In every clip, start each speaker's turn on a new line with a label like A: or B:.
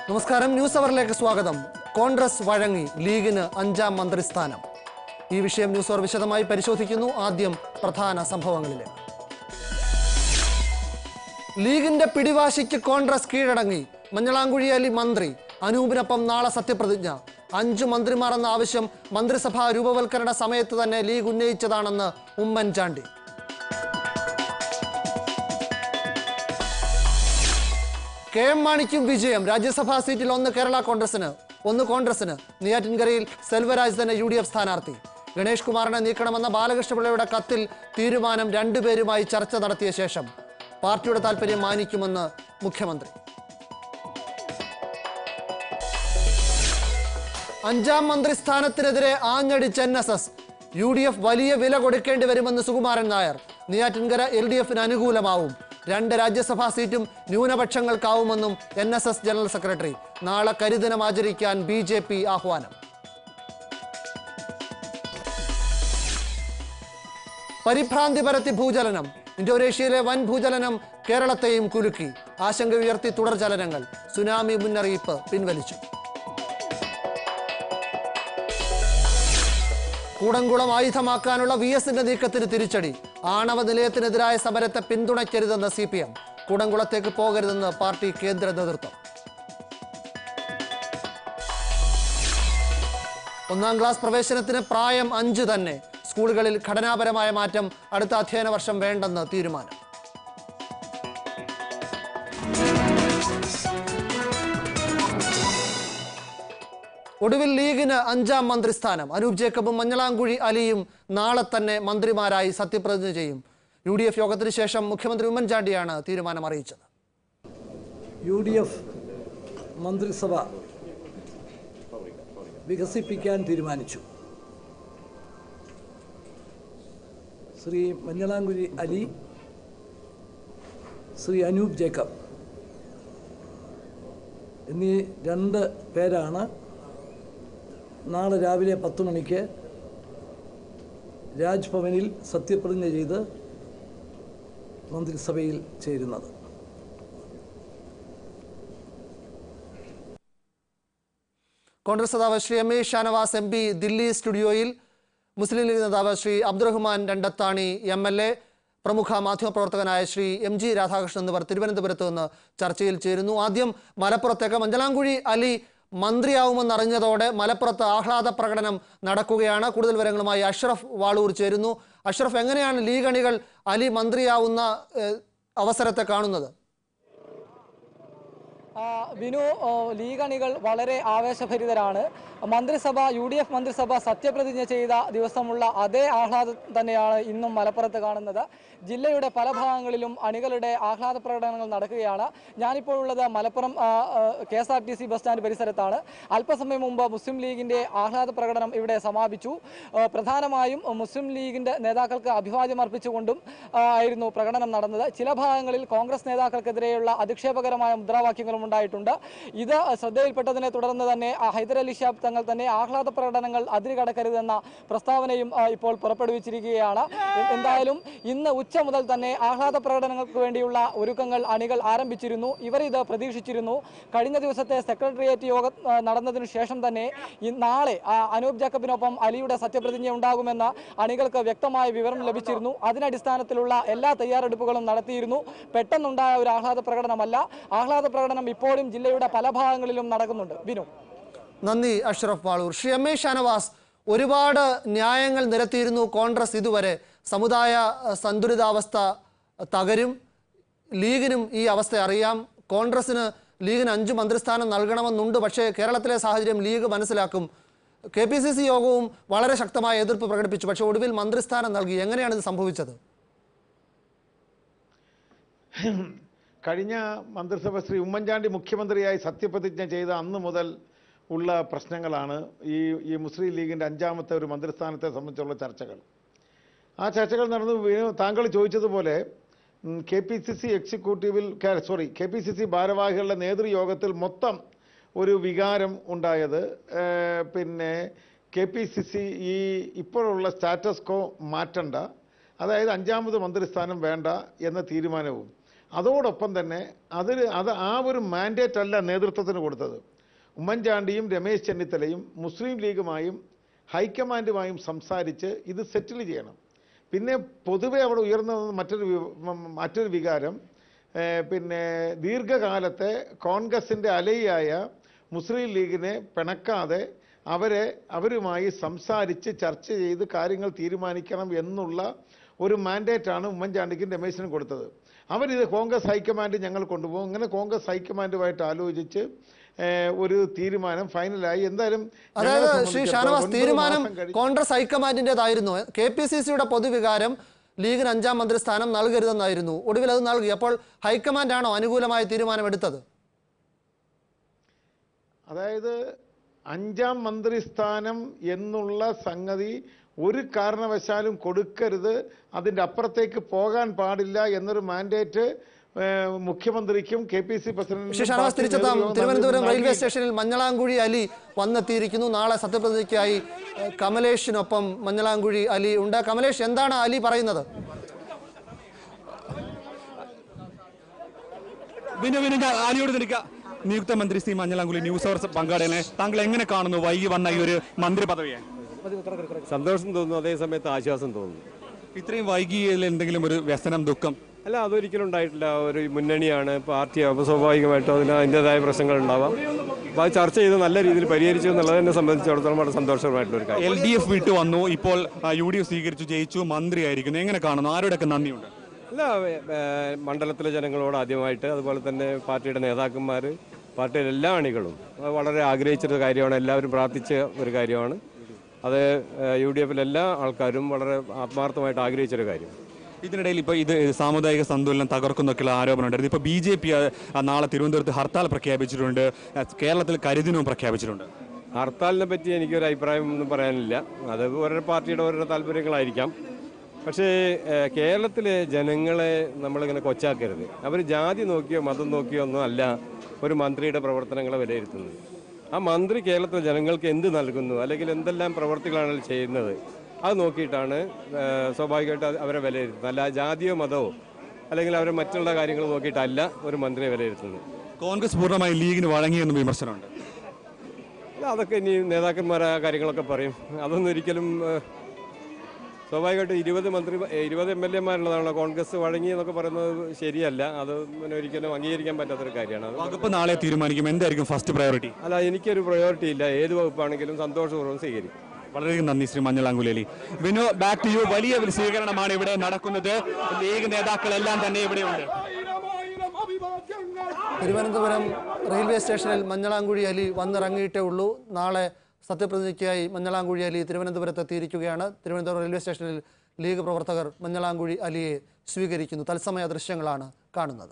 A: നമസ്കാരം ന്യൂസ് അവറിലേക്ക് സ്വാഗതം കോൺഗ്രസ് വഴങ്ങി ലീഗിന് അഞ്ചാം മന്ത്രിസ്ഥാനം ഈ വിഷയം ന്യൂസ് അവർ വിശദമായി പരിശോധിക്കുന്നു ആദ്യം പ്രധാന സംഭവങ്ങളിലേക്ക് ലീഗിന്റെ പിടിവാശിക്ക് കോൺഗ്രസ് കീഴടങ്ങി മഞ്ഞളാംകുഴി അലി മന്ത്രി അനൂപിനൊപ്പം നാളെ സത്യപ്രതിജ്ഞ അഞ്ചു മന്ത്രിമാർ എന്ന ആവശ്യം മന്ത്രിസഭാ രൂപവൽക്കരണ സമയത്ത് തന്നെ ലീഗ് ഉന്നയിച്ചതാണെന്ന് ഉമ്മൻചാണ്ടി കെ എം മാണിക്കും വിജയം രാജ്യസഭാ സീറ്റിൽ ഒന്ന് കേരള കോൺഗ്രസിന് ഒന്ന് കോൺഗ്രസിന് നെയ്യാറ്റിൻകരയിൽ സെൽവരാജ് തന്നെ യു ഡി എഫ് സ്ഥാനാർത്ഥി ഗണേഷ് കുമാറിനെ നീക്കണമെന്ന ബാലകൃഷ്ണപിള്ളയുടെ കത്തിൽ തീരുമാനം രണ്ടുപേരുമായി ചർച്ച നടത്തിയ ശേഷം പാർട്ടിയുടെ താൽപര്യം മാനിക്കുമെന്ന് മുഖ്യമന്ത്രി അഞ്ചാം മന്ത്രി സ്ഥാനത്തിനെതിരെ ആഞ്ഞടിച്ച് N S S U D F വലിയ വില കൊടുക്കേണ്ടി വരുമെന്ന് സുകുമാരൻ നായർ നെയ്യാറ്റിൻകര എൽ ഡി എഫിന് അനുകൂലമാവും രണ്ട് രാജ്യസഭാ സീറ്റും ന്യൂനപക്ഷങ്ങൾക്കാവുമെന്നും N S S general secretary നാളെ കരിദിനം ആചരിക്കാൻ ബി ജെ പി ആഹ്വാനം പരിഭ്രാന്തി പരത്തി ഭൂചലനം ഇന്തോനേഷ്യയിലെ വൻ ഭൂചലനം കേരളത്തെയും കുലുക്കി ആശങ്ക ഉയർത്തി തുടർ ചലനങ്ങൾ സുനാമി മുന്നറിയിപ്പ് പിൻവലിച്ചു കൂടംകുളം ആയുധമാക്കാനുള്ള വി എസിന്റെ നീക്കത്തിന് തിരിച്ചടി ആണവ നിലയത്തിനെതിരായ സമരത്തെ പിന്തുണയ്ക്കരുതെന്ന് സി പി എം കൂടംകുളത്തേക്ക് പോകരുതെന്ന് പാർട്ടി കേന്ദ്ര നേതൃത്വം ഒന്നാം ക്ലാസ് പ്രവേശനത്തിന് പ്രായം അഞ്ച് തന്നെ സ്കൂളുകളിൽ ഘടനാപരമായ മാറ്റം അടുത്ത അധ്യയന വർഷം വേണ്ടെന്ന് തീരുമാനം ഒടുവിൽ ലീഗിന് അഞ്ചാം മന്ത്രിസ്ഥാനം അനൂപ് ജേക്കബും മഞ്ഞളാംകുഴി അലിയും നാളെ തന്നെ മന്ത്രിമാരായി സത്യപ്രതിജ്ഞ ചെയ്യും യു ഡി എഫ് യോഗത്തിന് ശേഷം മുഖ്യമന്ത്രി ഉമ്മൻചാണ്ടിയാണ് തീരുമാനം അറിയിച്ചത്
B: യു ഡി എഫ് മന്ത്രിസഭ വികസിപ്പിക്കാൻ തീരുമാനിച്ചു ശ്രീ മഞ്ഞളാംകുഴി അലി ശ്രീ അനൂപ് ജേക്കബ് എന്നീ രണ്ട് പേരാണ് നാളെ രാവിലെ പത്ത് മണിക്ക് രാജ്ഭവനിൽ സത്യപ്രതിജ്ഞ ചെയ്ത് മന്ത്രിസഭയിൽ ചേരുന്നത്
A: കോൺഗ്രസ് നേതാവ് Shri M A Shanavas M P Delhi സ്റ്റുഡിയോയിൽ മുസ്ലിം ലീഗ് നേതാവ് Shri Abdurahman Randathani M L A പ്രമുഖ മാധ്യമപ്രവർത്തകനായ ശ്രീ എം ജി രാധാകൃഷ്ണൻ എന്നിവർ തിരുവനന്തപുരത്ത് നിന്ന് ചർച്ചയിൽ ചേരുന്നു ആദ്യം മലപ്പുറത്തേക്ക് മഞ്ചലാംകുഴി അലി മന്ത്രിയാവുമെന്നറിഞ്ഞതോടെ മലപ്പുറത്ത് ആഹ്ലാദ പ്രകടനം നടക്കുകയാണ് കൂടുതൽ വിവരങ്ങളുമായി അഷ്റഫ് വാളൂർ ചേരുന്നു അഷ്റഫ് എങ്ങനെയാണ് ലീഗ് അണികൾ അലി മന്ത്രിയാവുന്ന ഏഹ്, അവസരത്തെ കാണുന്നത്
C: ആ, വിനു ഓ, ലീഗ് അണികൾ വളരെ ആവേശഭരിതരാണ് മന്ത്രിസഭ യു ഡി എഫ് മന്ത്രിസഭ സത്യപ്രതിജ്ഞ ചെയ്ത ദിവസമുള്ള അതേ ആഹ്ലാദം തന്നെയാണ് ഇന്നും മലപ്പുറത്ത് കാണുന്നത് ജില്ലയുടെ പല ഭാഗങ്ങളിലും അണികളുടെ ആഹ്ലാദ പ്രകടനങ്ങൾ നടക്കുകയാണ് ഞാനിപ്പോൾ ഉള്ളത് Malappuram K S R T C bus stand പരിസരത്താണ് അല്പസമയം മുമ്പ് മുസ്ലിം ലീഗിന്റെ ആഹ്ലാദ പ്രകടനം ഇവിടെ സമാപിച്ചു ആ, പ്രധാനമായും മുസ്ലിം ലീഗിന്റെ നേതാക്കൾക്ക് അഭിവാദ്യം അർപ്പിച്ചുകൊണ്ടും ആ, ആയിരുന്നു പ്രകടനം നടന്നത് ചില ഭാഗങ്ങളിൽ കോൺഗ്രസ് നേതാക്കൾക്കെതിരെയുള്ള അധിക്ഷേപകരമായ മുദ്രാവാക്യങ്ങളും ഉണ്ടായിട്ടുണ്ട് ഇത് ശ്രദ്ധയിൽപ്പെട്ടതിനെ തുടർന്ന് തന്നെ ആ, ഹൈദരലി ഷാബ് തങ്ങൾ തന്നെ ആഹ്ലാദ പ്രകടനങ്ങൾ അതിരുകടക്കരുതെന്ന പ്രസ്താവനയും ആ, ഇപ്പോൾ പുറപ്പെടുവിച്ചിരിക്കുകയാണ് എ- എന്തായാലും ഇന്ന് ഉച്ച മുതൽ തന്നെ ആഹ്ലാദ പ്രകടനങ്ങൾക്ക് വേണ്ടിയുള്ള ഒരുക്കങ്ങൾ അണികൾ ആരംഭിച്ചിരുന്നു ഇവർ ഇത് പ്രതീക്ഷിച്ചിരുന്നു കഴിഞ്ഞ ദിവസത്തെ സെക്രട്ടേറിയറ്റ് യോഗം ആ, നടന്നതിനു ശേഷം തന്നെ ഈ നാളെ ആ, അനൂപ് ജാക്കബിനൊപ്പം അലിയുടെ സത്യപ്രതിജ്ഞ ഉണ്ടാകുമെന്ന് അണികൾക്ക് വ്യക്തമായ വിവരം ലഭിച്ചിരുന്നു അതിനടിസ്ഥാനത്തിലുള്ള എല്ലാ തയ്യാറെടുപ്പുകളും നടത്തിയിരുന്നു പെട്ടെന്നുണ്ടായ ഒരു ആഹ്ലാദ പ്രകടനമല്ല ആഹ്ലാദ പ്രകടനം ഇപ്പോഴും ജില്ലയുടെ പല ഭാഗങ്ങളിലും നടക്കുന്നുണ്ട് ബിനു
A: നന്ദി അഷ്റഫ് വാളൂർ ശ്രീ എം എ ഷാനവാസ് ഒരുപാട് ന്യായങ്ങൾ നിരത്തിയിരുന്നു കോൺഗ്രസ് ഇതുവരെ സമുദായ അഹ്, സന്തുലിതാവസ്ഥ തകരും ലീഗിനും ഈ അവസ്ഥ അറിയാം കോൺഗ്രസിന് ലീഗിന് അഞ്ച് മന്ത്രിസ്ഥാനം നൽകണമെന്നുണ്ട് പക്ഷേ കേരളത്തിലെ സാഹചര്യം ലീഗ് മനസ്സിലാക്കും കെ പി സി സി യോഗവും വളരെ ശക്തമായ എതിർപ്പ് പ്രകടിപ്പിച്ചു പക്ഷേ ഒടുവിൽ മന്ത്രിസ്ഥാനം നൽകി എങ്ങനെയാണ് ഇത് സംഭവിച്ചത്
D: കഴിഞ്ഞ മന്ത്രിസഭ ശ്രീ ഉമ്മൻചാണ്ടി മുഖ്യമന്ത്രിയായി സത്യപ്രതിജ്ഞ ചെയ്ത അന്ന് മുതൽ ഉള്ള പ്രശ്നങ്ങളാണ് ഈ ഈ മുസ്ലിം ലീഗിൻ്റെ അഞ്ചാമത്തെ ഒരു മന്ത്രിസ്ഥാനത്തെ സംബന്ധിച്ചുള്ള ചർച്ചകൾ ആ ചർച്ചകൾ നടന്നു വീണു- താങ്കൾ ചോദിച്ചതുപോലെ കെ പി സി സി എക്സിക്യൂട്ടീവിൽ sorry K P C C ഭാരവാഹികളുടെ നേതൃയോഗത്തിൽ മൊത്തം ഒരു വികാരം ഉണ്ടായത് ഏഹ്, പിന്നെ കെ പി സി സി ഈ ഇപ്പോഴുള്ള സ്റ്റാറ്റസ് കോ മാറ്റണ്ട അതായത് അഞ്ചാമത് മന്ത്രിസ്ഥാനം വേണ്ട എന്ന തീരുമാനവും അതോടൊപ്പം തന്നെ അതിൽ അത് ആ ഒരു മാൻഡേറ്റ് അല്ല നേതൃത്വത്തിന് കൊടുത്തത് ഉമ്മൻചാണ്ടിയും രമേശ് ചെന്നിത്തലയും മുസ്ലിം ലീഗുമായും ഹൈക്കമാൻഡുമായും സംസാരിച്ച് ഇത് സെറ്റിൽ ചെയ്യണം പിന്നെ പൊതുവെ അവിടെ ഉയർന്നു വന്ന മറ്റൊരു വി- മ- മറ്റൊരു വികാരം ഏഹ്, പിന്നെ ദീർഘകാലത്തെ കോൺഗ്രസിൻ്റെ അലയായ മുസ്ലിം ലീഗിനെ പിണക്കാതെ അവരെ അവരുമായി സംസാരിച്ച് ചർച്ച ചെയ്ത് കാര്യങ്ങൾ തീരുമാനിക്കണം എന്നുള്ള ഒരു മാൻഡേറ്റാണ് ഉമ്മൻചാണ്ടിക്കും രമേശിനും കൊടുത്തത് അവരിത് കോൺഗ്രസ് ഹൈക്കമാൻഡ് ഞങ്ങൾ കൊണ്ടുപോകും അങ്ങനെ കോൺഗ്രസ് ഹൈക്കമാൻഡുമായിട്ട് ആലോചിച്ച് ഏഹ്, ഒരു തീരുമാനം ഫൈനലായി എന്തായാലും ഞങ്ങളെ
A: അതായത് ശ്രീ
D: സംബന്ധിച്ചിടത്തോളം
A: ഷാനവാസ്
D: ഒൻപത്
A: തീരുമാനം
D: മാസം കഴിഞ്ഞ്
A: കോൺഗ്രസ് ഹൈക്കമാൻഡിൻ്റെതായിരുന്നു കെ പി സി സിയുടെ പൊതുവികാരം ലീഗിന് അഞ്ചാം മന്ത്രിസ്ഥാനം നൽകരുതെന്നായിരുന്നു ഒടുവിൽ അത് നൽകി അപ്പോൾ ഹൈക്കമാൻഡാണോ അനുകൂലമായ തീരുമാനമെടുത്തത്
D: അതായത് അഞ്ചാം മന്ത്രിസ്ഥാനം എന്നുള്ള സംഗതി ഒരു കാരണവശാലും കൊടുക്കരുത് അതിൻ്റെ അപ്പുറത്തേക്ക് പോകാൻ പാടില്ല എന്നൊരു മാൻഡേറ്റ് ഏഹ്, മുഖ്യമന്ത്രിക്കും K P C
A: Shri Shanavas തിരിച്ചെത്താം തിരുവനന്തപുരം റെയിൽവേ സ്റ്റേഷനിൽ മഞ്ഞളാംകുഴി അലി വന്നെത്തിയിരിക്കുന്നു നാളെ സത്യപ്രതിജ്ഞയ്ക്കായി ഏഹ്, കമലേഷിനൊപ്പം മഞ്ഞളാംകുഴി അലി ഉണ്ട് കമലേഷ് എന്താണ് അലി പറയുന്നത്
E: വിനു വിനു ഞാൻ ആലിയോട് നിൽക്കുക നിയുക്ത മന്ത്രി ശ്രീ മഞ്ഞളാങ്കുളി ന്യൂസ് അവർ പങ്കാളിനെ താങ്കൾ എങ്ങനെ കാണുന്നു വൈകി വന്ന ഈ ഒരു മന്ത്രി പദവിയെ
F: സന്തോഷം തോന്നുന്നു അതേ സമയത്ത് ആശ്വാസം തോന്നുന്നു
E: ഇത്രയും വൈകിയതിൽ എന്തെങ്കിലും ഒരു വ്യസനം ദുഃഖം
F: അല്ല അതൊരിക്കലും ഉണ്ടായിട്ടില്ല ഒരു മുന്നണിയാണ് പാർട്ടി അപ്പോൾ സ്വാഭാവികമായിട്ടും അതിന് അതിൻ്റെതായ പ്രശ്നങ്ങൾ ഉണ്ടാവാം അപ്പോൾ അത് ചർച്ച ചെയ്ത് നല്ല രീതിയിൽ പരിഹരിച്ചു എന്നുള്ളത് എന്നെ സംബന്ധിച്ചിടത്തോളം വളരെ സന്തോഷമായിട്ടുള്ള ഒരു കാര്യം
E: എൽ ഡി എഫ് വിട്ടു വന്നു ഇപ്പോൾ യു ഡി എഫ് സ്വീകരിച്ചു ജയിച്ചു മന്ത്രിയായിരിക്കുന്നു എങ്ങനെ കാണുന്നു ആരോടൊക്കെ നന്ദിയുണ്ട്
F: അല്ല ഏഹ്, മണ്ഡലത്തിലെ ജനങ്ങളോട് ആദ്യമായിട്ട് അതുപോലെ തന്നെ പാർട്ടിയുടെ നേതാക്കന്മാർ പാർട്ടിയുടെ എല്ലാ അണികളും അത് വളരെ ആഗ്രഹിച്ചൊരു കാര്യമാണ് എല്ലാവരും പ്രാർത്ഥിച്ച ഒരു കാര്യമാണ് അത് യു ഡി എഫിലെ എല്ലാ ആൾക്കാരും വളരെ ആത്മാർത്ഥമായിട്ട് ആഗ്രഹിച്ചൊരു കാര്യം
E: ഇതിനിടയിൽ ഇപ്പോൾ ഇത് സാമുദായിക സന്തുലനം തകർക്കുന്നൊക്കെയുള്ള ആരോപണം ഉണ്ടായിരുന്നു ഇപ്പോൾ ബി ജെ പി നാളെ തിരുവനന്തപുരത്ത് ഹർത്താൽ പ്രഖ്യാപിച്ചിട്ടുണ്ട് ആ, കേരളത്തിൽ കരിദിനവും പ്രഖ്യാപിച്ചിട്ടുണ്ട്
F: ഹർത്താലിനെ പറ്റി എനിക്കൊരു അഭിപ്രായം ഒന്നും പറയാനില്ല അത് ഓരോ പാർട്ടിയുടെ ഓരോ താല്പര്യങ്ങളായിരിക്കാം പക്ഷേ ഏഹ്, കേരളത്തിലെ ജനങ്ങളെ നമ്മളിങ്ങനെ കൊച്ചാക്കരുത് അവർ ജാതി നോക്കിയോ മതം നോക്കിയോ ഒന്നും അല്ല ഒരു മന്ത്രിയുടെ പ്രവർത്തനങ്ങളെ വിലയിരുത്തുന്നത് ആ മന്ത്രി കേരളത്തിലെ ജനങ്ങൾക്ക് എന്ത് നൽകുന്നു അല്ലെങ്കിൽ എന്തെല്ലാം പ്രവർത്തികളാണ് ചെയ്യുന്നത് അത് നോക്കിയിട്ടാണ് ഏഹ്, സ്വാഭാവികമായിട്ട് അത് അവരെ വിലയിരുത്തുന്നത് അല്ല ജാതിയോ മതമോ അല്ലെങ്കിൽ അവരെ മറ്റുള്ള കാര്യങ്ങൾ നോക്കിയിട്ടല്ല ഒരു മന്ത്രിയെ വിലയിരുത്തുന്നത്
E: കോൺഗ്രസ് പൂർണ്ണമായി ലീഗിന് വഴങ്ങിയെന്ന് വിമർശനമുണ്ട്
F: അല്ല അതൊക്കെ ഇനി നേതാക്കന്മാർ ആ കാര്യങ്ങളൊക്കെ പറയും അതൊന്നും ഒരിക്കലും ഏഹ്, സ്വാഭാവികമായിട്ട് ഇരുപത് മന്ത്രി ഏഹ്, ഇരുപത് എം എൽ എമാരുള്ളതാണല്ലോ കോൺഗ്രസ് വഴങ്ങി എന്നൊക്കെ പറയുന്നത് ശരിയല്ല അത് പിന്നെ ഒരിക്കലും അംഗീകരിക്കാൻ പറ്റാത്തൊരു കാര്യമാണ് അത്
E: വകുപ്പ് നാളെ തീരുമാനിക്കും എന്തായിരിക്കും ഫസ്റ്റ് പ്രയോറിറ്റി
F: അല്ല എനിക്കൊരു പ്രയോറിറ്റി ഇല്ല ഏത് വകുപ്പാണെങ്കിലും സന്തോഷപൂർവ്വം സ്വീകരിക്കും
E: വളരെയധികം നന്ദി ശ്രീ മഞ്ഞളാങ്കുലേലി വിനു ബാക്ക് ടു യു വലിയ ഒരു സ്വീകരണമാണ് ഇവിടെ നടക്കുന്നത് ലീഗ് നേതാക്കളെല്ലാം തന്നെ ഇവിടെയുണ്ട്
A: തിരുവനന്തപുരം റെയിൽവേ സ്റ്റേഷനിൽ മഞ്ഞളാംകുഴി അലി വന്നിറങ്ങിയിട്ടേ ഉള്ളൂ നാളെ സത്യപ്രതിജ്ഞയ്ക്കായി മഞ്ഞളാംകുഴി അലി തിരുവനന്തപുരത്ത് എത്തിയിരിക്കുകയാണ് തിരുവനന്തപുരം റെയിൽവേ സ്റ്റേഷനിൽ ലീഗ് പ്രവർത്തകർ മഞ്ഞളാംകുഴി അലിയെ സ്വീകരിക്കുന്നു തത്സമയ ദൃശ്യങ്ങളാണ് കാണുന്നത്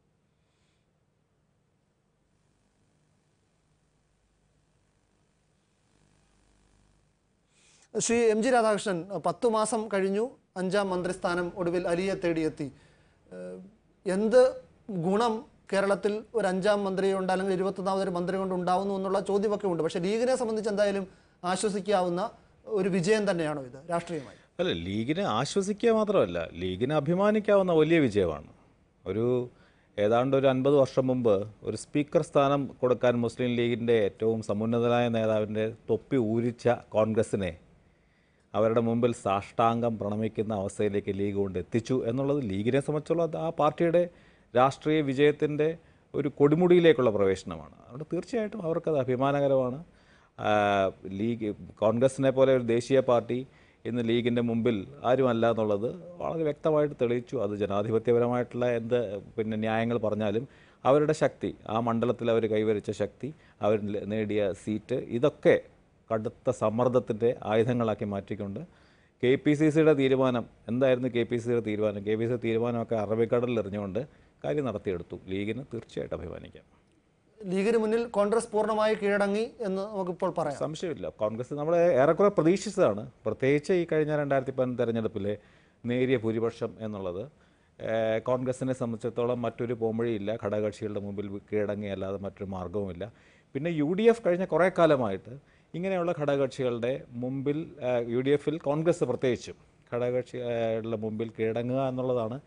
A: ശ്രീ എം ജി രാധാകൃഷ്ണൻ പത്തു മാസം കഴിഞ്ഞു അഞ്ചാം മന്ത്രിസ്ഥാനം ഒടുവിൽ അലിയെ തേടിയെത്തി ഏഹ് എന്ത് ഗുണം കേരളത്തിൽ ഒരു അഞ്ചാം മന്ത്രിയുണ്ട് അല്ലെങ്കിൽ ഇരുപത്തൊന്നാമത് ഒരു മന്ത്രി കൊണ്ട് ഉണ്ടാവുന്നു എന്നുള്ള ചോദ്യമൊക്കെ ഉണ്ട് പക്ഷേ ലീഗിനെ സംബന്ധിച്ച് എന്തായാലും ആശ്വസിക്കാവുന്ന ഒരു വിജയം തന്നെയാണോ ഇത് രാഷ്ട്രീയമായി
G: അല്ല ലീഗിനെ ആശ്വസിക്കുക മാത്രമല്ല ലീഗിനെ അഭിമാനിക്കാവുന്ന വലിയ വിജയമാണ് ഒരു ഏതാണ്ട് ഒരു അൻപത് വർഷം മുമ്പ് ഒരു സ്പീക്കർ സ്ഥാനം കൊടുക്കാൻ മുസ്ലിം ലീഗിൻ്റെ ഏറ്റവും സമുന്നതനായ നേതാവിൻ്റെ തൊപ്പി ഊരിച്ച കോൺഗ്രസിനെ അവരുടെ മുമ്പിൽ സാഷ്ടാംഗം പ്രണമിക്കുന്ന അവസ്ഥയിലേക്ക് ലീഗ് കൊണ്ട് എത്തിച്ചു എന്നുള്ളത് ലീഗിനെ സംബന്ധിച്ചുള്ള അത് ആ പാർട്ടിയുടെ രാഷ്ട്രീയ വിജയത്തിൻ്റെ ഒരു കൊടുമുടിയിലേക്കുള്ള പ്രവേശനമാണ് അതുകൊണ്ട് തീർച്ചയായിട്ടും അവർക്കത് അഭിമാനകരമാണ് ആ, ലീഗ് കോൺഗ്രസിനെ പോലെ ഒരു ദേശീയ പാർട്ടി ഇന്ന് ലീഗിൻ്റെ മുമ്പിൽ ആരുമല്ല എന്നുള്ളത് വളരെ വ്യക്തമായിട്ട് തെളിയിച്ചു അത് ജനാധിപത്യപരമായിട്ടുള്ള എന്ത് പിന്നെ ന്യായങ്ങൾ പറഞ്ഞാലും അവരുടെ ശക്തി ആ മണ്ഡലത്തിൽ അവർ കൈവരിച്ച ശക്തി അവർ നേടിയ സീറ്റ് ഇതൊക്കെ കടുത്ത സമ്മർദ്ദത്തിൻ്റെ ആയുധങ്ങളാക്കി മാറ്റിക്കൊണ്ട് കെ പി സി സിയുടെ തീരുമാനം എന്തായിരുന്നു കെ പി സി സിയുടെ തീരുമാനം കെ പി സി തീരുമാനമൊക്കെ അറബിക്കടലിൽ എറിഞ്ഞുകൊണ്ട് കാര്യം നടത്തിയെടുത്തു ലീഗിന് തീർച്ചയായിട്ടും അഭിമാനിക്കാം
A: ലീഗിന് മുന്നിൽ കോൺഗ്രസ് പൂർണ്ണമായി കീഴടങ്ങി എന്ന് നമുക്കിപ്പോൾ പറയാം
G: സംശയമില്ല കോൺഗ്രസ് നമ്മൾ ഏറെക്കുറെ പ്രതീക്ഷിച്ചതാണ് പ്രത്യേകിച്ച് ഈ കഴിഞ്ഞ രണ്ടായിരത്തി പതിനൊന്ന് തെരഞ്ഞെടുപ്പിലെ നേരിയ ഭൂരിപക്ഷം എന്നുള്ളത് ഏഹ്, കോൺഗ്രസിനെ സംബന്ധിച്ചിടത്തോളം മറ്റൊരു പോംവഴിയില്ല ഘടകകക്ഷികളുടെ മുമ്പിൽ കീഴടങ്ങി അല്ലാതെ മറ്റൊരു മാർഗവുമില്ല പിന്നെ യു ഡി എഫ് കഴിഞ്ഞ കുറേ കാലമായിട്ട് ഇങ്ങനെയുള്ള ഘടകകക്ഷികളുടെ മുമ്പിൽ യു ഡി എഫിൽ കോൺഗ്രസ് പ്രത്യേകിച്ചും ഘടകകക്ഷികളുടെ മുമ്പിൽ കീഴടങ്ങുക എന്നുള്ളതാണ്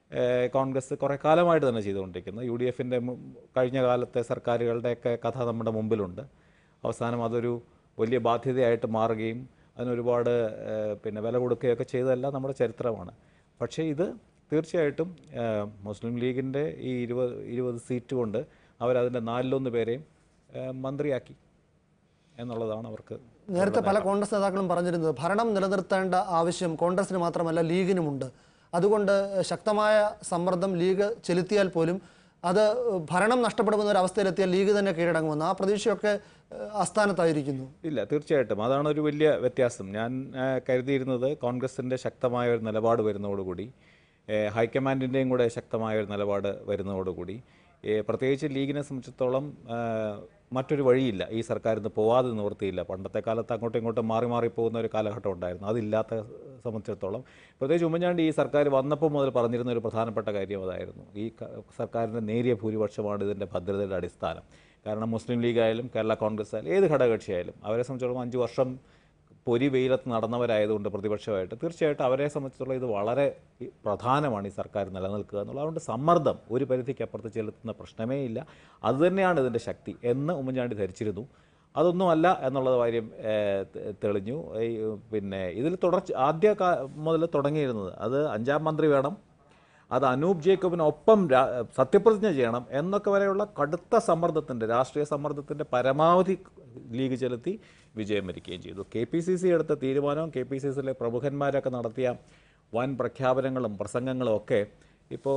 G: ഏഹ്, കോൺഗ്രസ് കുറേ കാലമായിട്ട് തന്നെ ചെയ്തുകൊണ്ടിരിക്കുന്നത് യു ഡി എഫിൻ്റെ കഴിഞ്ഞ കാലത്തെ സർക്കാരുകളുടെയൊക്കെ കഥ നമ്മുടെ മുമ്പിലുണ്ട് അവസാനം അതൊരു വലിയ ബാധ്യതയായിട്ട് മാറുകയും അതിനൊരുപാട് ഏഹ്, പിന്നെ വില കൊടുക്കുകയൊക്കെ ചെയ്തതെല്ലാം നമ്മുടെ ചരിത്രമാണ് പക്ഷേ ഇത് തീർച്ചയായിട്ടും ഏഹ്, മുസ്ലിം ലീഗിൻ്റെ ഈ ഇരുപത് ഇരുപത് സീറ്റ് കൊണ്ട് അവരതിൻ്റെ നാലിലൊന്ന് പേരെയും ഏഹ്, മന്ത്രിയാക്കി എന്നുള്ളതാണ് അവർക്ക്
A: നേരത്തെ പല കോൺഗ്രസ് നേതാക്കളും പറഞ്ഞിരുന്നത് ഭരണം നിലനിർത്തേണ്ട ആവശ്യം കോൺഗ്രസിന് മാത്രമല്ല ലീഗിനുമുണ്ട് അതുകൊണ്ട് ശക്തമായ സമ്മർദ്ദം ലീഗ് ചെലുത്തിയാൽ പോലും അത് ഭരണം നഷ്ടപ്പെടുന്ന ഒരു അവസ്ഥയിലെത്തിയാൽ ലീഗ് തന്നെ കീഴടങ്ങുമെന്ന് ആ പ്രതീക്ഷയൊക്കെ ഏഹ്, അസ്ഥാനത്തായിരിക്കുന്നു
G: ഇല്ല തീർച്ചയായിട്ടും അതാണ് ഒരു വലിയ വ്യത്യാസം ഞാൻ ആ, കരുതിയിരുന്നത് കോൺഗ്രസിൻ്റെ ശക്തമായ ഒരു നിലപാട് വരുന്നതോടുകൂടി ഏ, ഹൈക്കമാൻഡിൻ്റെയും കൂടെ ശക്തമായ ഒരു നിലപാട് വരുന്നതോടുകൂടി ഏ, പ്രത്യേകിച്ച് ലീഗിനെ സംബന്ധിച്ചിടത്തോളം ആ, മറ്റൊരു വഴിയില്ല ഈ സർക്കാർ ഇന്ന് പോവാതെ നിവൃത്തിയില്ല പണ്ടത്തെ കാലത്ത് അങ്ങോട്ടും ഇങ്ങോട്ടും മാറി മാറി പോകുന്ന ഒരു കാലഘട്ടം ഉണ്ടായിരുന്നു അതില്ലാത്ത സംബന്ധിച്ചിടത്തോളം പ്രത്യേകിച്ച് ഉമ്മൻചാണ്ടി ഈ സർക്കാർ വന്നപ്പോൾ മുതൽ പറഞ്ഞിരുന്ന ഒരു പ്രധാനപ്പെട്ട കാര്യം അതായിരുന്നു ഈ ക- സർക്കാരിൻ്റെ നേരിയ ഭൂരിപക്ഷമാണ് ഇതിൻ്റെ ഭദ്രതയുടെ അടിസ്ഥാനം കാരണം മുസ്ലിം ലീഗ് ആയാലും കേരള കോൺഗ്രസ് ആയാലും ഏത് ഘടകകക്ഷിയായാലും അവരെ സംബന്ധിച്ചിടത്തോളം അഞ്ച് വർഷം പൊരി വെയിലത്ത് നടന്നവരായതുകൊണ്ട് പ്രതിപക്ഷമായിട്ട് തീർച്ചയായിട്ടും അവരെ സംബന്ധിച്ചിടത്തോളം ഇത് വളരെ ഈ പ്രധാനമാണ് ഈ സർക്കാർ നിലനിൽക്കുക എന്നുള്ളത് അതുകൊണ്ട് സമ്മർദ്ദം ഒരു പരിധിക്ക് അപ്പുറത്ത് ചെലുത്തുന്ന പ്രശ്നമേ ഇല്ല അതുതന്നെയാണ് ഇതിൻ്റെ ശക്തി എന്ന് ഉമ്മൻചാണ്ടി ധരിച്ചിരുന്നു അതൊന്നുമല്ല എന്നുള്ള കാര്യം ഏഹ്, തെ- തെളിഞ്ഞു ഈ, പിന്നെ ഇതിൽ തുടർച്ച ആദ്യ കാ- മുതൽ തുടങ്ങിയിരുന്നത് അത് അഞ്ചാം മന്ത്രി വേണം അത് അനൂപ് ജേക്കബിനൊപ്പം രാ- സത്യപ്രതിജ്ഞ ചെയ്യണം എന്നൊക്കെ വരെയുള്ള കടുത്ത സമ്മർദ്ദത്തിൻ്റെ രാഷ്ട്രീയ സമ്മർദ്ദത്തിൻ്റെ പരമാവധി ലീഗ് ചെലുത്തി വിജയം വരിക്കുകയും ചെയ്തു കെ പി സി സി എടുത്ത തീരുമാനവും കെ പി സി സിയിലെ പ്രമുഖന്മാരൊക്കെ നടത്തിയ വൻ പ്രഖ്യാപനങ്ങളും പ്രസംഗങ്ങളും ഒക്കെ ഇപ്പോൾ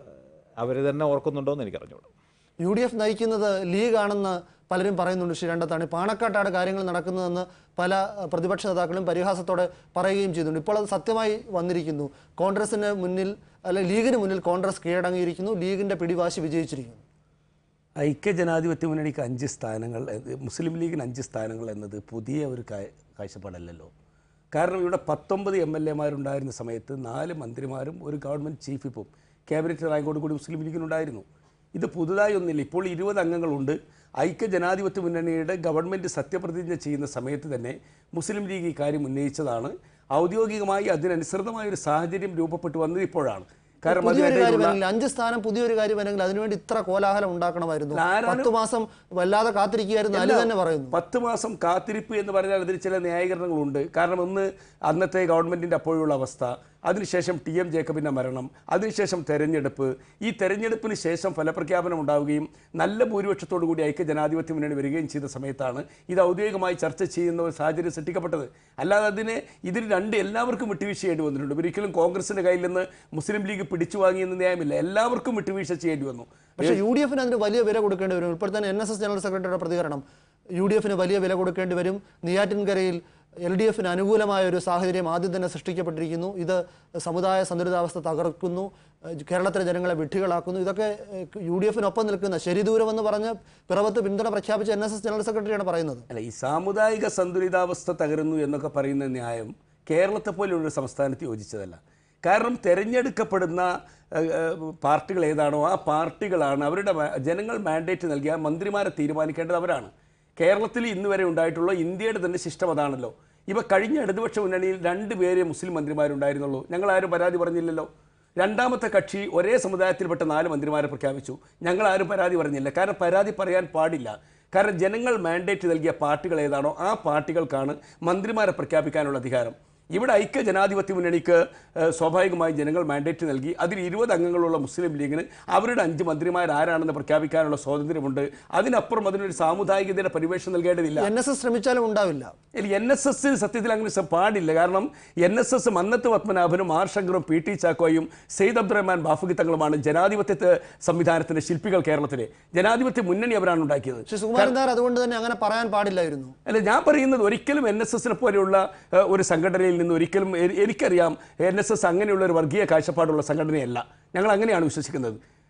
G: അവർ തന്നെ ഓർക്കുന്നുണ്ടോ എന്ന് എനിക്കറിഞ്ഞൂടാ
A: യു ഡി എഫ് നയിക്കുന്നത് ലീഗാണെന്ന് പലരും പറയുന്നുണ്ട് ശ്രീ രണ്ടത്താണ് പാണക്കാട്ടാണ് കാര്യങ്ങൾ നടക്കുന്നതെന്ന് പല അഹ്, പ്രതിപക്ഷ നേതാക്കളും പരിഹാസത്തോടെ പറയുകയും ചെയ്തിട്ടുണ്ട് ഇപ്പോൾ അത് സത്യമായി വന്നിരിക്കുന്നു കോൺഗ്രസിന് മുന്നിൽ അല്ലെ ലീഗിന് മുന്നിൽ കോൺഗ്രസ് കീഴടങ്ങിയിരിക്കുന്നു ലീഗിന്റെ പിടിവാശി വിജയിച്ചിരിക്കുന്നു
H: ഐക്യജനാധിപത്യ മുന്നണിക്ക് അഞ്ച് സ്ഥാനങ്ങൾ എന്നത് മുസ്ലിം ലീഗിന് അഞ്ച് സ്ഥാനങ്ങൾ എന്നത് പുതിയ ഒരു കാ- കാഴ്ചപ്പാടല്ലല്ലോ കാരണം ഇവിടെ പത്തൊമ്പത് എം എൽ എമാരുണ്ടായിരുന്ന സമയത്ത് നാല് മന്ത്രിമാരും ഒരു ഗവൺമെൻറ് ചീഫ് ഇപ്പം ക്യാബിനറ്റ് റാങ്കോട് കൂടി മുസ്ലിം ലീഗിനുണ്ടായിരുന്നു ഇത് പുതുതായി ഒന്നില്ല ഇപ്പോൾ ഇരുപത് അംഗങ്ങളുണ്ട് ഐക്യജനാധിപത്യ മുന്നണിയുടെ ഗവൺമെൻറ് സത്യപ്രതിജ്ഞ ചെയ്യുന്ന സമയത്ത് തന്നെ മുസ്ലിം ലീഗ് ഈ കാര്യം ഉന്നയിച്ചതാണ് ഔദ്യോഗികമായി അതിനനുസൃതമായ ഒരു സാഹചര്യം രൂപപ്പെട്ടു വന്നത് ഇപ്പോഴാണ് കാരണം
A: പുതിയൊരു
H: അതിനിടയിലുള്ള
A: കാര്യമാണെങ്കിൽ അഞ്ച് സ്ഥാനം പുതിയൊരു കാര്യമാണെങ്കിൽ അതിനുവേണ്ടി ഇത്ര കോലാഹലം ഉണ്ടാക്കണമായിരുന്നു
H: ആരാണ്
A: പത്ത് മാസം വല്ലാതെ കാത്തിരിക്കുകയായിരുന്നു അലി തന്നെ പറയുന്നു
H: പത്ത് മാസം കാത്തിരിപ്പ് എന്ന് പറഞ്ഞാൽ അതിന് ചില ന്യായീകരണങ്ങളുണ്ട് കാരണം ഒന്ന് അന്നത്തെ ഗവൺമെൻറ്റിൻ്റെ അപ്പോഴുള്ള അവസ്ഥ അതിനുശേഷം ടി എം ജേക്കബിൻ്റെ മരണം അതിനുശേഷം തെരഞ്ഞെടുപ്പ് ഈ തെരഞ്ഞെടുപ്പിന് ശേഷം ഫലപ്രഖ്യാപനം ഉണ്ടാവുകയും നല്ല ഭൂരിപക്ഷത്തോടു കൂടി ഐക്യ ജനാധിപത്യ മുന്നണി വരികയും ചെയ്ത സമയത്താണ് ഇത് ഔദ്യോഗികമായി ചർച്ച ചെയ്യുന്ന ഒരു സാഹചര്യം സൃഷ്ടിക്കപ്പെട്ടത് അല്ലാതെ അതിന് ഇതിൽ രണ്ട് എല്ലാവർക്കും വിട്ടുവീഴ്ച ചെയ്യേണ്ടി വന്നിട്ടുണ്ട് ഒരിക്കലും കോൺഗ്രസിൻ്റെ കയ്യിൽ നിന്ന് മുസ്ലിം ലീഗ് പിടിച്ചു വാങ്ങിയെന്ന് ന്യായമില്ല എല്ലാവർക്കും വിട്ടുവീഴ്ച ചെയ്യേണ്ടി വന്നു
A: പക്ഷേ യു ഡി എഫിന് അതിന് വലിയ വില കൊടുക്കേണ്ടി വരും ഇപ്പോൾ തന്നെ എൻ എസ് എസ് ജനറൽ സെക്രട്ടറിയുടെ പ്രതികരണം യു ഡി എഫിന് വലിയ വില കൊടുക്കേണ്ടി വരും നെയ്യാറ്റിൻകരയിൽ എൽ ഡി എഫിന് അനുകൂലമായ ഒരു സാഹചര്യം ആദ്യം തന്നെ സൃഷ്ടിക്കപ്പെട്ടിരിക്കുന്നു ഇത് സമുദായ സന്തുലിതാവസ്ഥ തകർക്കുന്നു ഏഹ് കേരളത്തിലെ ജനങ്ങളെ വിഡ്ഢികളാക്കുന്നു ഇതൊക്കെ ഏഹ് യു ഡി എഫിനൊപ്പം നിൽക്കുന്ന ശരി ദൂരമെന്ന് പറഞ്ഞ് പിറവത്ത് പിന്തുണ പ്രഖ്യാപിച്ച എൻ എസ് എസ് ജനറൽ സെക്രട്ടറിയാണ് പറയുന്നത്
H: അല്ല ഈ സാമുദായിക സന്തുലിതാവസ്ഥ തകരുന്നു എന്നൊക്കെ പറയുന്ന ന്യായം കേരളത്തെ പോലെയുള്ള സംസ്ഥാനത്ത് യോജിച്ചതല്ല കാരണം തിരഞ്ഞെടുക്കപ്പെടുന്ന ഏഹ്, ഏഹ്, പാർട്ടികൾ ഏതാണോ ആ പാർട്ടികളാണ് അവരുടെ മാ- ജനങ്ങൾ മാൻഡേറ്റ് നൽകിയ മന്ത്രിമാരെ തീരുമാനിക്കേണ്ടത് അവരാണ് കേരളത്തിൽ ഇന്ന് വരെ ഉണ്ടായിട്ടുള്ള ഇന്ത്യയുടെ തന്നെ ശിഷ്ടം അതാണല്ലോ ഇവ കഴിഞ്ഞ ഇടതുപക്ഷ മുന്നണിയിൽ രണ്ട് പേരെ മുസ്ലിം മന്ത്രിമാരുണ്ടായിരുന്നുള്ളൂ ഞങ്ങൾ ആരും പരാതി പറഞ്ഞില്ലല്ലോ രണ്ടാമത്തെ കക്ഷി ഒരേ സമുദായത്തിൽപ്പെട്ട നാല് മന്ത്രിമാരെ പ്രഖ്യാപിച്ചു ഞങ്ങൾ ആരും പരാതി പറഞ്ഞില്ല കാരണം പരാതി പറയാൻ പാടില്ല കാരണം ജനങ്ങൾ മാൻഡേറ്റ് നൽകിയ പാർട്ടികൾ ഏതാണോ ആ പാർട്ടികൾക്കാണ് മന്ത്രിമാരെ പ്രഖ്യാപിക്കാനുള്ള അധികാരം ഇവിടെ ഐക്യ ജനാധിപത്യ മുന്നണിക്ക് ഏഹ്, സ്വാഭാവികമായി ജനങ്ങൾ മാൻഡേറ്റ് നൽകി അതിൽ ഇരുപത് അംഗങ്ങളുള്ള മുസ്ലിം ലീഗിന് അവരുടെ അഞ്ച് മന്ത്രിമാർ ആരാണെന്ന് പ്രഖ്യാപിക്കാനുള്ള സ്വാതന്ത്ര്യമുണ്ട് അതിനപ്പുറം അതിനൊരു സാമുദായികതയുടെ പരിവേഷം നൽകേണ്ടതില്ല
A: എൻ എസ് എസ് ശ്രമിച്ചാലും ഉണ്ടാവില്ല
H: എൻ എസ് എസ് സത്യത്തിൽ അങ്ങനെ സ- പാടില്ല കാരണം എൻ എസ് എസ് മന്നത്ത് പത്മനാഭനും ആർ ശങ്കറും പി ടി ചാക്കോയും സെയ്ദ് അബ്ദുറഹ്മാൻ ബാഫുഖി തങ്ങളുമാണ് ജനാധിപത്യ സംവിധാനത്തിന്റെ ശില്പികൾ കേരളത്തിലെ ജനാധിപത്യ മുന്നണി അവരാണ് ഉണ്ടാക്കിയത്
A: പക്ഷേ സുകുമാരൻ നായർ അതുകൊണ്ട് തന്നെ അങ്ങനെ പറയാൻ പാടില്ലായിരുന്നു
H: അല്ല ഞാൻ പറയുന്നത് ഒരിക്കലും എൻ എസ് എസിനെ പോലെയുള്ള ഏഹ്, ഒരു സംഘടനയിൽ നിന്ന് ഒരിക്കലും എ- എനിക്കറിയാം എൻ എസ് എസ് അങ്ങനെയുള്ള ഒരു വർഗീയ കാഴ്ചപ്പാടുള്ള സംഘടനയല്ല ഞങ്ങൾ അങ്ങനെയാണ് വിശ്വസിക്കുന്നത്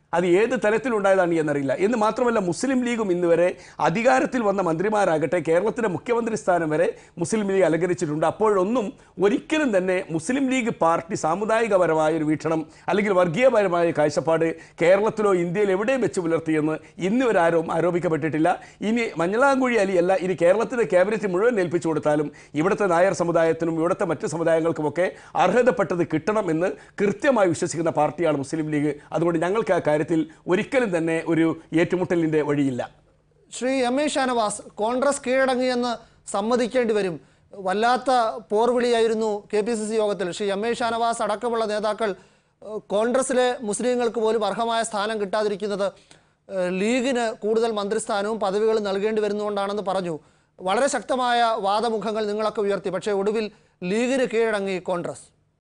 H: അത് ഏത് തലത്തിലുണ്ടായതാണ് എന്നറിയില്ല എന്ന് മാത്രമല്ല മുസ്ലിം ലീഗും ഇന്ന് വരെ അധികാരത്തിൽ വന്ന മന്ത്രിമാരാകട്ടെ കേരളത്തിലെ മുഖ്യമന്ത്രി സ്ഥാനം വരെ മുസ്ലിം ലീഗ് അലങ്കരിച്ചിട്ടുണ്ട് അപ്പോഴൊന്നും ഒരിക്കലും തന്നെ മുസ്ലിം ലീഗ് പാർട്ടി സാമുദായികപരമായ ഒരു വീക്ഷണം അല്ലെങ്കിൽ വർഗീയപരമായ കാഴ്ചപ്പാട് കേരളത്തിലോ ഇന്ത്യയിലോ എവിടെയും വെച്ച് പുലർത്തിയെന്ന് ഇന്ന് വരെ ആരും ആരോപിക്കപ്പെട്ടിട്ടില്ല ഇനി മഞ്ഞളാങ്കുഴി അലിയല്ല ഇനി കേരളത്തിലെ ക്യാബിനറ്റ് മുഴുവൻ ഏൽപ്പിച്ചു കൊടുത്താലും ഇവിടുത്തെ നായർ സമുദായത്തിനും ഇവിടുത്തെ മറ്റ് സമുദായങ്ങൾക്കുമൊക്കെ അർഹതപ്പെട്ടത് കിട്ടണമെന്ന് കൃത്യമായി വിശ്വസിക്കുന്ന പാർട്ടിയാണ് മുസ്ലിം ലീഗ് അതുകൊണ്ട് ഞങ്ങൾക്ക് ആ കാര്യത്തിൽ ഒരിക്കലും തന്നെ ഒരു ഏറ്റുമുട്ടലിൻ്റെ വഴിയില്ല
A: ശ്രീ എം എ ഷാനവാസ് കോൺഗ്രസ് കീഴടങ്ങിയെന്ന് സമ്മതിക്കേണ്ടി വരും വല്ലാത്ത പോർവിളിയായിരുന്നു കെ പി സി സി യോഗത്തിൽ ശ്രീ എം എ ഷാനവാസ് അടക്കമുള്ള നേതാക്കൾ ഏഹ്, കോൺഗ്രസിലെ മുസ്ലിങ്ങൾക്ക് പോലും അർഹമായ സ്ഥാനം കിട്ടാതിരിക്കുന്നത് ഏഹ്, ലീഗിന് കൂടുതൽ മന്ത്രിസ്ഥാനവും പദവികളും നൽകേണ്ടി വരുന്നതുകൊണ്ടാണെന്ന് പറഞ്ഞു വളരെ ശക്തമായ വാദമുഖങ്ങൾ നിങ്ങളൊക്കെ ഉയർത്തി പക്ഷേ ഒടുവിൽ ലീഗിന് കീഴടങ്ങി കോൺഗ്രസ്